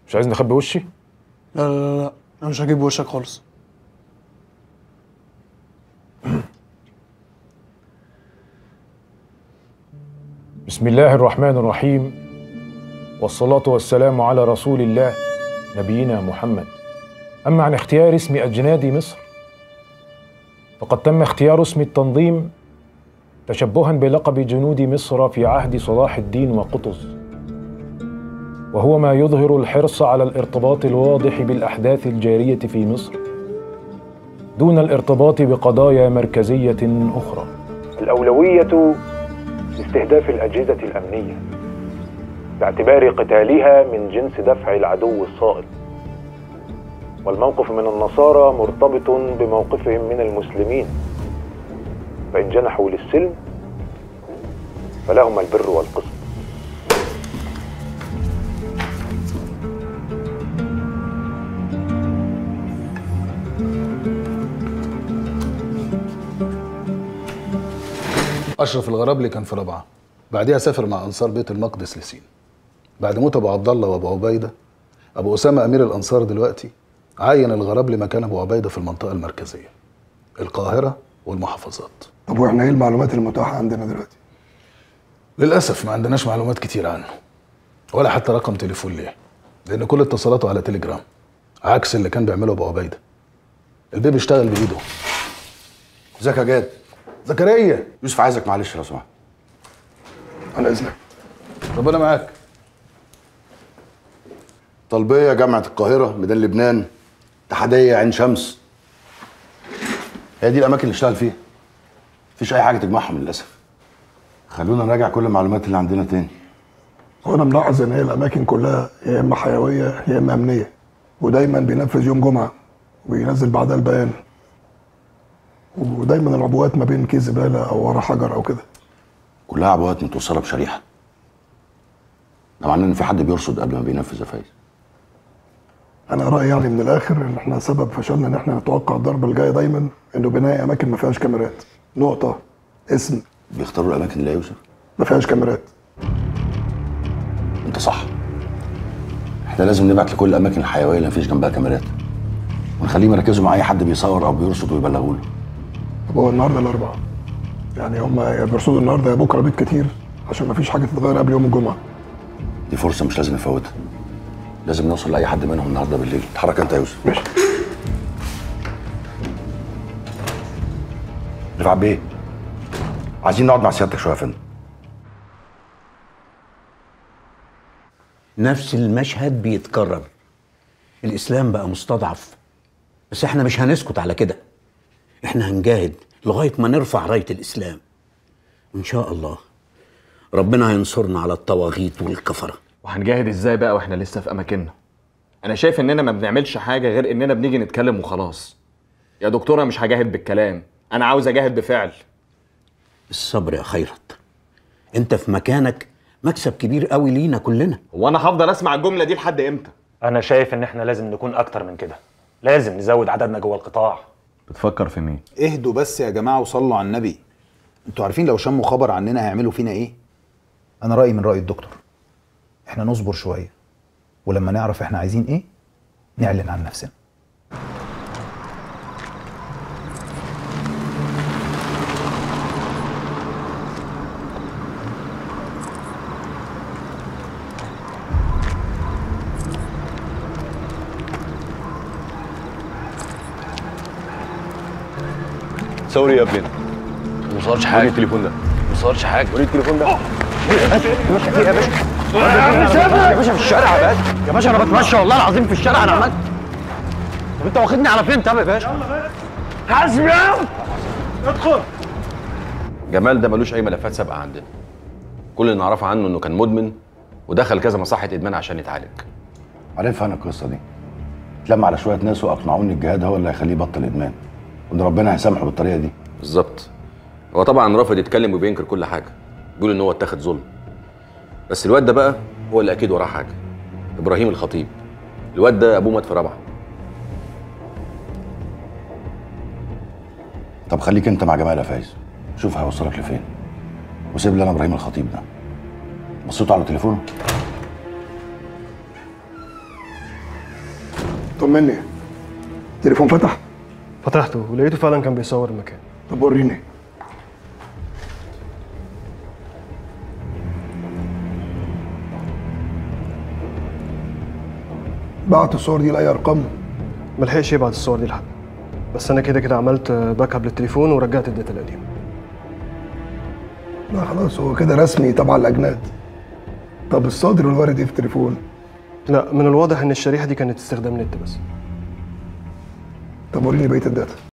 مش عايز نخبي وشي لا لا لا لا انا مش هجيب وشك خالص بسم الله الرحمن الرحيم والصلاة والسلام على رسول الله نبينا محمد أما عن اختيار اسم أجناد مصر فقد تم اختيار اسم التنظيم تشبها بلقب جنود مصر في عهد صلاح الدين وقطز وهو ما يظهر الحرص على الارتباط الواضح بالأحداث الجارية في مصر دون الارتباط بقضايا مركزية أخرى الأولوية لاستهداف الأجهزة الأمنية باعتبار قتالها من جنس دفع العدو الصائل والموقف من النصارى مرتبط بموقفهم من المسلمين فإن جنحوا للسلم فلهم البر والقسط اشرف الغرابلي كان في رابعه بعديها سافر مع انصار بيت المقدس لسين بعد موت ابو عبد الله وابو عبيده ابو اسامه امير الانصار دلوقتي عين الغرابلي مكان ابو عبيده في المنطقه المركزيه القاهره والمحافظات طب واحنا ايه المعلومات المتاحه عندنا دلوقتي؟ للاسف ما عندناش معلومات كتير عنه ولا حتى رقم تليفون ليه لان كل اتصالاته على تليجرام عكس اللي كان بيعمله ابو عبيده البيبي اشتغل بايده ازيك يا جاد زكريا يوسف عايزك معلش لو سمحت على اذنك ربنا معاك طلبيه جامعه القاهره ميدان لبنان اتحاديه عين شمس هي دي الاماكن اللي اشتغل فيها مفيش اي حاجه تجمعهم للاسف خلونا نراجع كل المعلومات اللي عندنا تاني وانا ملاحظ ان هي الاماكن كلها يا اما حيويه يا اما امنيه ودايما بينفذ يوم جمعه وبينزل بعدها البيان ودايما العبوات ما بين كيس زباله او ورا حجر او كده كلها عبوات متوصله بشريحه ده معناه ان في حد بيرصد قبل ما بينفذ يا فايز انا رايي يعني من الاخر ان احنا سبب فشلنا ان احنا نتوقع الضربه الجايه دايما انه بناء اماكن ما فيهاش كاميرات نقطه اسم بيختاروا الاماكن اللي يا يوسف ما فيهاش كاميرات انت صح احنا لازم نبعت لكل الاماكن الحيويه اللي مفيش جنبها كاميرات ونخليهم يركزوا مع اي حد بيصور او بيرصد ويبلغوا له طب هو النهارده الاربعاء يعني هم يا بيرصدوا النهارده يا بكره بيت كتير عشان ما فيش حاجه تتغير قبل يوم الجمعه دي فرصه مش لازم نفوتها لازم نوصل لاي حد منهم النهارده بالليل اتحرك انت يا يوسف ماشي رفعت بيه عايزين نقعد مع سيادتك شويه يا فندم نفس المشهد بيتكرر الاسلام بقى مستضعف بس احنا مش هنسكت على كده احنا هنجاهد لغايه ما نرفع رايه الاسلام ان شاء الله ربنا هينصرنا على الطواغيت والكفره وهنجاهد ازاي بقى واحنا لسه في اماكننا انا شايف اننا ما بنعملش حاجه غير اننا بنيجي نتكلم وخلاص يا دكتوره مش هجاهد بالكلام انا عاوز اجاهد بفعل الصبر يا خيرت انت في مكانك مكسب كبير قوي لينا كلنا هو انا هفضل اسمع الجمله دي لحد امتى انا شايف ان احنا لازم نكون اكتر من كده لازم نزود عددنا جوه القطاع بتفكر في مين اهدوا بس يا جماعه وصلوا على النبي انتوا عارفين لو شموا خبر عننا هيعملوا فينا ايه انا رايي من راي الدكتور احنا نصبر شويه ولما نعرف احنا عايزين ايه نعلن عن نفسنا ثوري يا ابننا ما صارش وريني حاجه التليفون ده ما صارش حاجه وريني التليفون ده يا باشا يا باشا في الشارع يا باشا يا باشا انا بتمشى والله العظيم في الشارع انا عملت طب انت واخدني على فين طب يا باشا حاسب يا ادخل جمال ده ملوش اي ملفات سابقه عندنا كل اللي نعرفه عنه انه كان مدمن ودخل كذا مصحه ادمان عشان يتعالج عارفها انا القصه دي اتلم على شويه ناس واقنعوه ان الجهاد هو اللي هيخليه يبطل ادمان وان ربنا هيسامحه بالطريقه دي بالظبط هو طبعا رافض يتكلم وبينكر كل حاجه بيقول ان هو اتاخد ظلم بس الواد ده بقى هو اللي اكيد وراه حاجه ابراهيم الخطيب الواد ده ابوه مات في رابعه طب خليك انت مع جمال يا فايز شوف هيوصلك لفين وسيب لي انا ابراهيم الخطيب ده بصيتوا على تليفونه طمني التليفون فتح فتحته ولقيته فعلا كان بيصور المكان طب وريني بعت الصور دي لاي ارقام ملحقش يبعت الصور دي لحد بس انا كده كده عملت باك اب للتليفون ورجعت الداتا القديمه لا خلاص هو كده رسمي تبع الاجناد طب الصادر والوارد ايه في التليفون لا من الواضح ان الشريحه دي كانت استخدام نت بس طب وريني بقيه الداتا